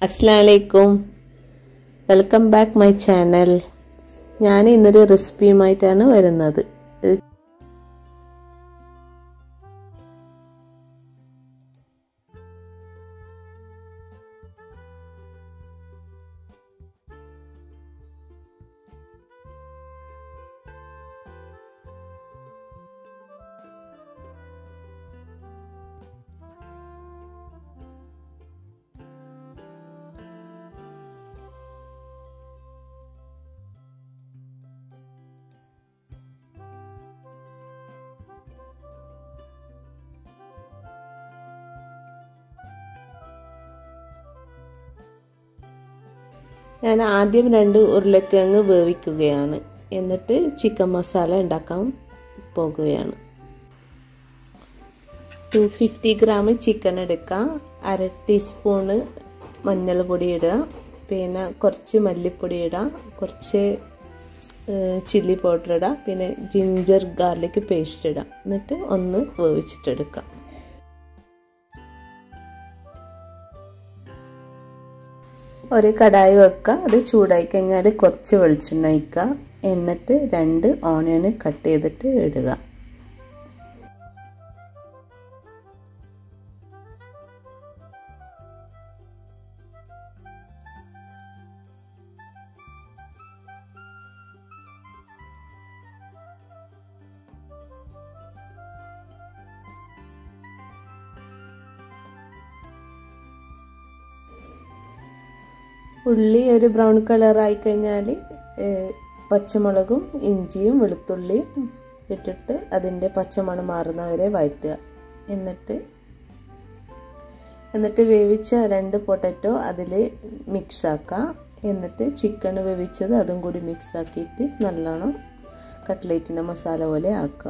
അസ്സാം വലൈക്കും welcome back my channel ഞാൻ ഇന്നൊരു റെസിപ്പിയുമായിട്ടാണ് വരുന്നത് ഞാൻ ആദ്യം രണ്ട് ഉരുളക്കിഴങ്ങ് വേവിക്കുകയാണ് എന്നിട്ട് ചിക്കൻ മസാല ഉണ്ടാക്കാൻ പോകുകയാണ് ടു ഫിഫ്റ്റി ഗ്രാം ചിക്കൻ എടുക്കാം അര ടീസ്പൂണ് മഞ്ഞൾപ്പൊടി ഇടുക പിന്നെ കുറച്ച് മല്ലിപ്പൊടി ഇടാം കുറച്ച് ചില്ലി പൗഡർ ഇടാം പിന്നെ ജിഞ്ചർ ഗാർലിക് പേസ്റ്റ് ഇടാം എന്നിട്ട് ഒന്ന് വേവിച്ചിട്ടെടുക്കാം ഒരു കടായി വെക്കുക അത് ചൂടായി കഴിഞ്ഞാൽ കുറച്ച് വെളിച്ചെണ്ണ ഒഴിക്കുക എന്നിട്ട് രണ്ട് ഓണിയൻ കട്ട് ചെയ്തിട്ട് ഇടുക ഉള്ളി ഒരു ബ്രൗൺ കളറായി കഴിഞ്ഞാൽ പച്ചമുളകും ഇഞ്ചിയും വെളുത്തുള്ളിയും ഇട്ടിട്ട് അതിൻ്റെ പച്ചമണം മാറുന്നവരെ വഴറ്റുക എന്നിട്ട് എന്നിട്ട് വേവിച്ച രണ്ട് പൊട്ടറ്റോ അതിൽ മിക്സ് ആക്കാം എന്നിട്ട് ചിക്കൻ വേവിച്ചത് അതും കൂടി മിക്സ് ആക്കിയിട്ട് നല്ലോണം കട്ട്ലേറ്റിൻ്റെ മസാല പോലെ ആക്കുക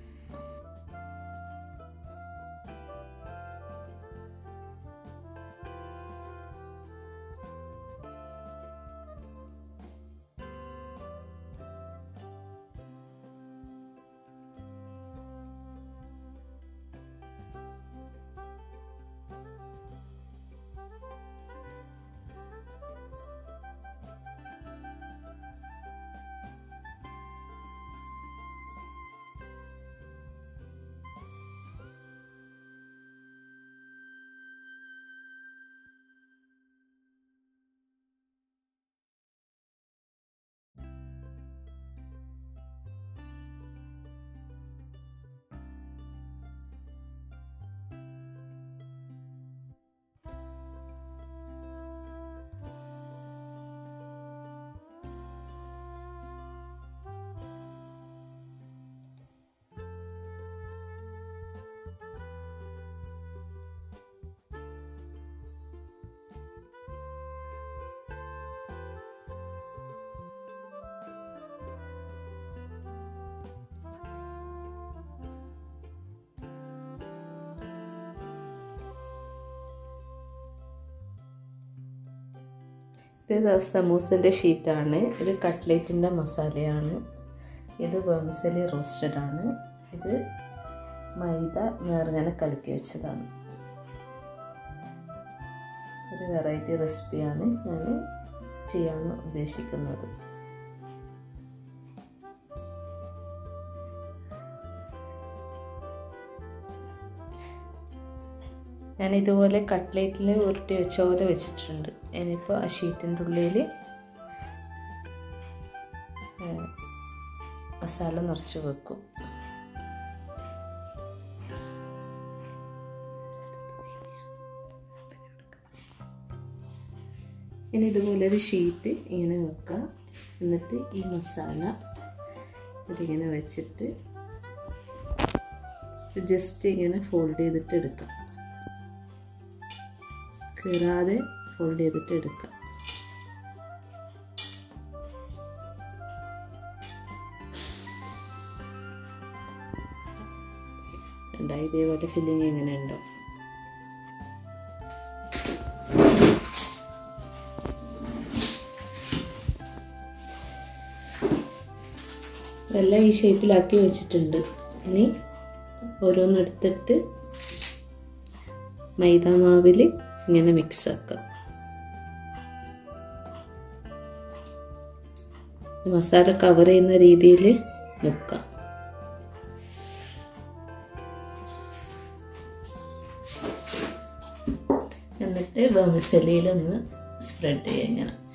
ഇത് സമൂസൻ്റെ ഷീറ്റാണ് ഇത് കട്ട്ലേറ്റിൻ്റെ മസാലയാണ് ഇത് വെംസലി റോസ്റ്റഡ് ആണ് ഇത് മൈദ നേർങ്ങനെ കലക്കി വെച്ചതാണ് ഒരു വെറൈറ്റി റെസിപ്പിയാണ് ഞാൻ ചെയ്യാൻ ഉദ്ദേശിക്കുന്നത് ഞാൻ ഇതുപോലെ കട്ട്ലേറ്റിൽ ഉരുട്ടി വെച്ച പോലെ വെച്ചിട്ടുണ്ട് ഇനിയിപ്പോൾ ആ ഷീറ്റിൻ്റെ ഉള്ളിൽ മസാല നിറച്ച് വെക്കും ഇനി ഇതുപോലെ ഒരു ഷീറ്റ് ഇങ്ങനെ വെക്കുക എന്നിട്ട് ഈ മസാല ഇതിങ്ങനെ വെച്ചിട്ട് ജസ്റ്റ് ഇങ്ങനെ ഫോൾഡ് ചെയ്തിട്ട് എടുക്കാം കീറാതെ ഫോൾഡ് ചെയ്തിട്ട് എടുക്കാം ഉണ്ടായി ഇതേപോലെ ഫില്ലിങ് എങ്ങനെ ഉണ്ടോ ഇതെല്ലാം ഈ ഷേപ്പിലാക്കി വെച്ചിട്ടുണ്ട് ഇനി ഓരോന്നെടുത്തിട്ട് മൈദ മാവിൽ ഇങ്ങനെ മിക്സ് ആക്കാം മസാല കവർ ചെയ്യുന്ന രീതിയിൽ വെക്കാം എന്നിട്ട് വെമിസലിയിലൊന്ന് സ്പ്രെഡ് ചെയ്യുക ഇങ്ങനെ